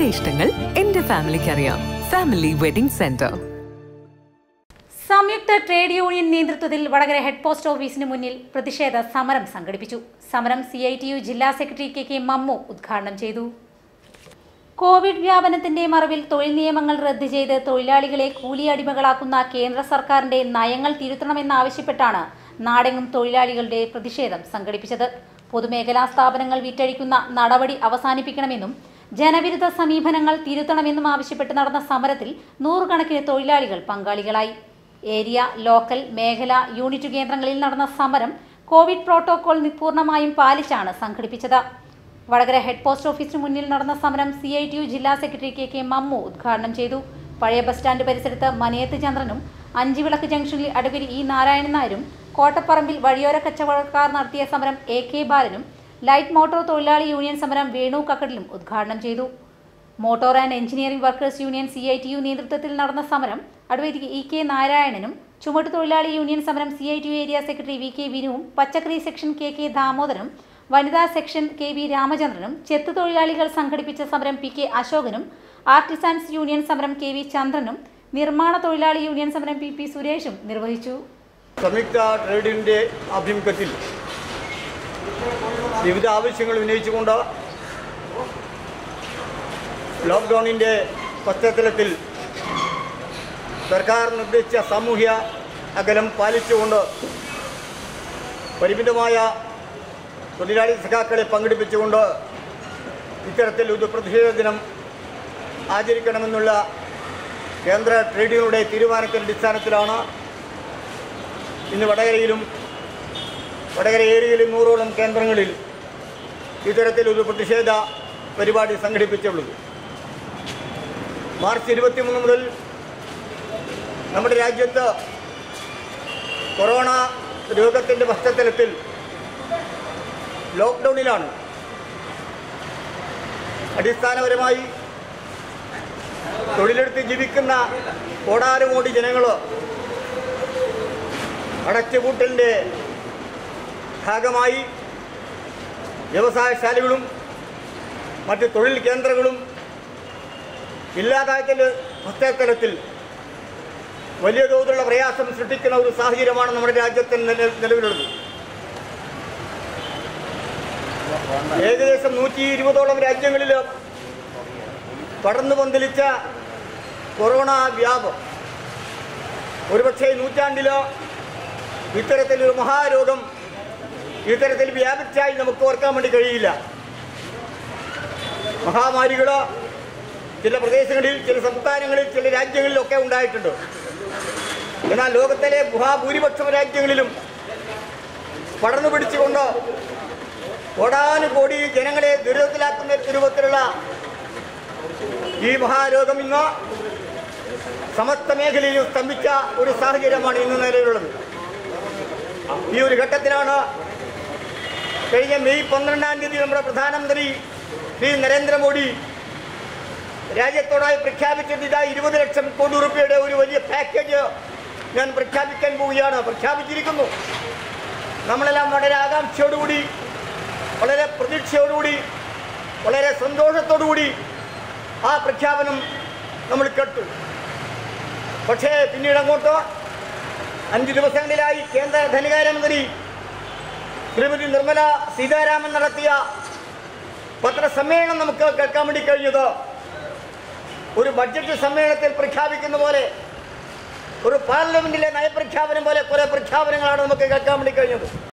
എന്റെ ഇഷ്ടങ്ങൾ എന്റെ ഫാമിലിക്ക് അറിയാം ഫാമിലി വെഡിംഗ് സെന്റർ സംയുക്ത ട്രേഡ് യൂണിയൻ നേതൃത്വത്തിൽ വടകര ഹെഡ് പോസ്റ്റ് ഓഫീസിന് മുന്നിൽ പ്രതിഷേധ സമരം സംഘടിപ്പിച്ചു സമരം സി ഐ ടി യു ജില്ലാ സെക്രട്ടറി കെ കെ മമ്മു ഉദ്ഘാടനം ചെയ്തു കോവിഡ് വ്യാപനത്തിന്റെ മറവിൽ തൊഴിൽ നിയമങ്ങൾ റദ്ദ് ചെയ്ത് തൊഴിലാളികളെ കൂലി അടിമകളാക്കുന്ന കേന്ദ്ര സർക്കാരിന്റെ നയങ്ങൾ തിരുത്തണമെന്നാവശ്യപ്പെട്ടാണ് നാടെങ്ങും തൊഴിലാളികളുടെ പ്രതിഷേധം സംഘടിപ്പിച്ചത് പൊതുമേഖലാ സ്ഥാപനങ്ങൾ വിറ്റഴിക്കുന്ന നടപടി അവസാനിപ്പിക്കണമെന്നും ജനവിരുദ്ധ സമീപനങ്ങൾ തിരുത്തണമെന്നും ആവശ്യപ്പെട്ട് നടന്ന സമരത്തിൽ നൂറുകണക്കിന് തൊഴിലാളികൾ പങ്കാളികളായി ഏരിയ ലോക്കൽ മേഖല യൂണിറ്റ് കേന്ദ്രങ്ങളിൽ നടന്ന സമരം കോവിഡ് പ്രോട്ടോകോൾ പൂർണ്ണമായും പാലിച്ചാണ് സംഘടിപ്പിച്ചത് വടകര ഹെഡ് പോസ്റ്റ് ഓഫീസിന് മുന്നിൽ നടന്ന സമരം സി ഐ ടി യു ജില്ലാ സെക്രട്ടറി കെ കെ മമ്മു ഉദ്ഘാടനം ചെയ്തു പഴയ ബസ് സ്റ്റാൻഡ് പരിസരത്ത് മനയത്ത് ചന്ദ്രനും അഞ്ചുവിളക്ക് ജംഗ്ഷനിൽ അടവിൽ ഇ നാരായണൻ നായരും കോട്ടപ്പറമ്പിൽ വഴിയോര കച്ചവടക്കാർ നടത്തിയ സമരം എ കെ ബാലനും ലൈറ്റ് മോട്ടോർ തൊഴിലാളി യൂണിയൻ സമരം വേണു കക്കടിലും ഉദ്ഘാടനം ചെയ്തു motor and engineering workers union C I T U നേതൃത്വത്തിൽ നടന്ന സമരം അഡ്വൈറ്റ് ഇ കെ നാരായണനും ചുമട്ട് തൊഴിലാളി യൂണിയൻ സമരം C I T U area secretary V K വിനുവും പച്ചക്കറി സെക്ഷൻ കെ കെ ദാമോദരനും വനിതാ സെക്ഷൻ കെ വി രാമചന്ദ്രനും ചെത്ത് തൊഴിലാളികൾ സംഘടിപ്പിച്ച സമരം പി കെ അശോകനും ആർട്ടിസാൻസ് യൂണിയൻ സമരം കെ വി ചന്ദ്രനും നിർമ്മാണ തൊഴിലാളി യൂണിയൻ സമരം പി പി സുരേഷും നിർവഹിച്ചു സംയുക്ത ട്രേഡിൻ്റെ ആഭിമുഖ്യത്തിൽ വിവിധ ആവശ്യങ്ങൾ ഉന്നയിച്ചുകൊണ്ട് ലോക്ക്ഡൗണിൻ്റെ പശ്ചാത്തലത്തിൽ സർക്കാർ നിർദ്ദേശിച്ച സാമൂഹ്യ അകലം പാലിച്ചുകൊണ്ട് പരിമിതമായ തൊഴിലാളി സഖാക്കളെ പങ്കെടുപ്പിച്ചുകൊണ്ട് ഇത്തരത്തിൽ ഒരു പ്രതിഷേധ ദിനം ആചരിക്കണമെന്നുള്ള കേന്ദ്ര ട്രേഡ് യൂണിയനുടെ തീരുമാനത്തിൻ്റെ അടിസ്ഥാനത്തിലാണ് ഇന്ന് വടകരയിലും വടകര ഏരിയയിലും നൂറോളം കേന്ദ്രങ്ങളിൽ ഇത്തരത്തിലൊരു പ്രതിഷേധ പരിപാടി സംഘടിപ്പിച്ചുള്ളത് മാർച്ച് ഇരുപത്തിമൂന്ന് മുതൽ നമ്മുടെ രാജ്യത്ത് കൊറോണ രോഗത്തിൻ്റെ പശ്ചാത്തലത്തിൽ ലോക്ക്ഡൗണിലാണ് അടിസ്ഥാനപരമായി തൊഴിലെടുത്ത് ജീവിക്കുന്ന കോടാനുകോടി ജനങ്ങൾ അടച്ചുപൂട്ടലിൻ്റെ ഭാഗമായി വ്യവസായശാലകളും മറ്റ് തൊഴിൽ കേന്ദ്രങ്ങളും ഇല്ലാതാക്കൽ പശ്ചാത്തലത്തിൽ വലിയ തോതിലുള്ള പ്രയാസം സൃഷ്ടിക്കുന്ന ഒരു സാഹചര്യമാണ് നമ്മുടെ രാജ്യത്തിൽ നില- നിലവിലുള്ളത് ഏകദേശം നൂറ്റി ഇരുപതോളം രാജ്യങ്ങളിൽ പടർന്നു പന്തലിച്ച കൊറോണ വ്യാപം ഒരുപക്ഷെ നൂറ്റാണ്ടിലോ ഇത്തരത്തിലൊരു മഹാരോഗം ഇത്തരത്തിൽ വ്യാപിച്ചായി നമുക്ക് ഓർക്കാൻ വേണ്ടി കഴിയില്ല മഹാമാരികൾ ചില പ്രദേശങ്ങളിൽ ചില സംസ്ഥാനങ്ങളിൽ ചില രാജ്യങ്ങളിലൊക്കെ ഉണ്ടായിട്ടുണ്ട് എന്നാൽ ലോകത്തിലെ മഹാഭൂരിപക്ഷം രാജ്യങ്ങളിലും പടർന്നു പിടിച്ചുകൊണ്ട് കോടാനുകോടി ജനങ്ങളെ ദുരിതത്തിലാക്കുന്ന രൂപത്തിലുള്ള ഈ മഹാരോഗം ഇന്ന് സമസ്ത മേഖലയിലും സ്തംഭിച്ച ഒരു സാഹചര്യമാണ് ഇന്ന് നിലവിലുള്ളത് ഈ ഒരു ഘട്ടത്തിലാണ് കഴിഞ്ഞ മെയ് പന്ത്രണ്ടാം തീയതി നമ്മുടെ പ്രധാനമന്ത്രി ശ്രീ നരേന്ദ്രമോദി രാജ്യത്തോടായി പ്രഖ്യാപിച്ചത് ഇതാ ഇരുപത് ലക്ഷം കോടി റുപ്യയുടെ ഒരു വലിയ പാക്കേജ് ഞാൻ പ്രഖ്യാപിക്കാൻ പോവുകയാണ് പ്രഖ്യാപിച്ചിരിക്കുന്നു നമ്മളെല്ലാം വളരെ ആകാംക്ഷയോടുകൂടി വളരെ പ്രതീക്ഷയോടുകൂടി വളരെ സന്തോഷത്തോടുകൂടി ആ പ്രഖ്യാപനം നമ്മൾ കേട്ടു പക്ഷേ പിന്നീട് അങ്ങോട്ട് അഞ്ച് ദിവസങ്ങളിലായി കേന്ദ്ര ധനകാര്യമന്ത്രി ശ്രീമതി നിർമ്മല സീതാരാമൻ നടത്തിയ പത്രസമ്മേളനം നമുക്ക് കേൾക്കാൻ വേണ്ടി കഴിഞ്ഞത് ഒരു ബഡ്ജറ്റ് സമ്മേളനത്തിൽ പ്രഖ്യാപിക്കുന്ന പോലെ ഒരു പാർലമെന്റിലെ നയപ്രഖ്യാപനം പോലെ കുറെ പ്രഖ്യാപനങ്ങളാണ് നമുക്ക് കേൾക്കാൻ വേണ്ടി കഴിഞ്ഞത്